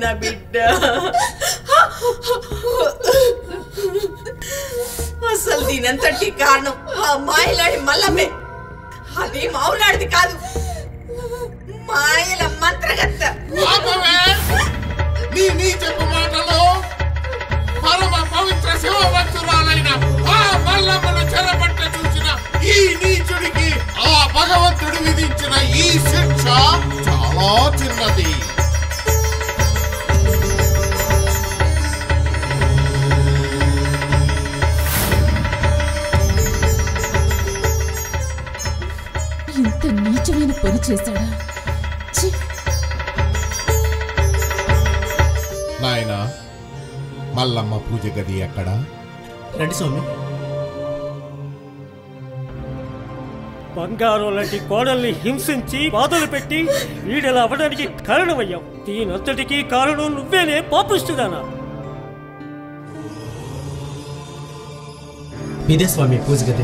నా బిడ్డ అసలు దీనంతటి కారణం ఆ మాయలాడి మల్లమ్మే అది మావులాడిది కాదు మాయల మంత్రగత్త ఆపవే! నీ నీ చెప్పు మాటలు పరమ పవిత్ర శివభక్తురాలైన ఆ మల్లమ్మను చెరపట్ట చూసిన ఈ నీచుడికి ఆ భగవంతుడు విధించిన ఈ శిక్ష చాలా చిన్నది ఇంత నీచమైన పని చేశాడా ఛీ! నాయనా మల్లమ్మ పూజ గది ఎక్కడా రండి స్వామి బంగారం లాంటి కోడల్ని హింసించి బాధలు పెట్టి వీడలా అవ్వడానికి కారణమయ్యావు దీనంతటికీ కారణం నువ్వేనే పాపిస్తుదానా ఇదే స్వామి పూజ గది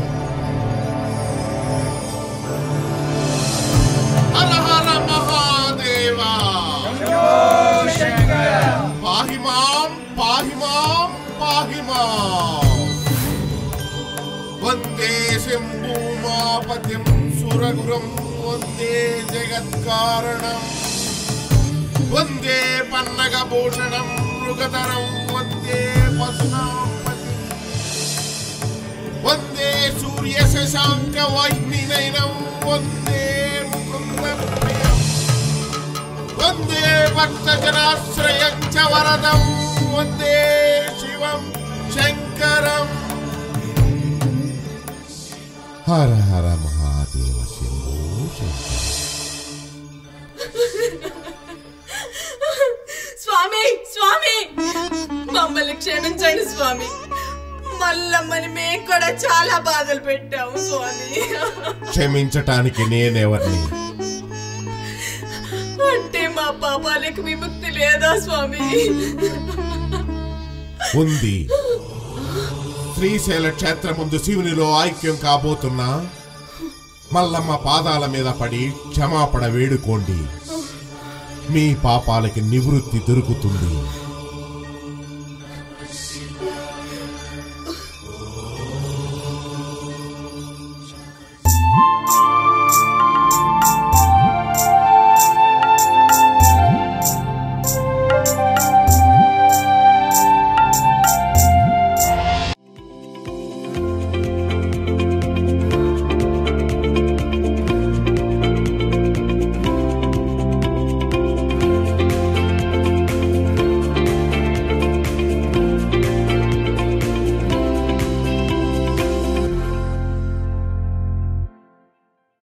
హర హర మహాదేవా పాహి మాం పాహి మాం పాహి మాం వందే శంభూమాపతిం సురగురం వందే జగత్కారణం వందే పన్నగభూషణం మృగతరం వందే పశునాపతి వందే సూర్య శశాంక వైష్ణినైనం వందే ముకుంద ప్రియం వందే భక్తజనాశ్రయం చ వరదం వందే శివం శంకరం హర హర మహాదేవ శంభో శంకర స్వామి స్వామి మమ్మల్ని క్షమించండి స్వామి మల్లమ్మని మేము కూడా చాలా బాధలు పెట్టాము స్వామి క్షమించటానికి నేనెవరిని అంటే మా పాపాలకు విముక్తి లేదా స్వామి ఉంది శ్రీశైల క్షేత్రం ముందు శివునిలో ఐక్యం కాబోతున్నా మల్లమ్మ పాదాల మీద పడి క్షమాపణ వేడుకోండి మీ పాపాలకి నివృత్తి దొరుకుతుంది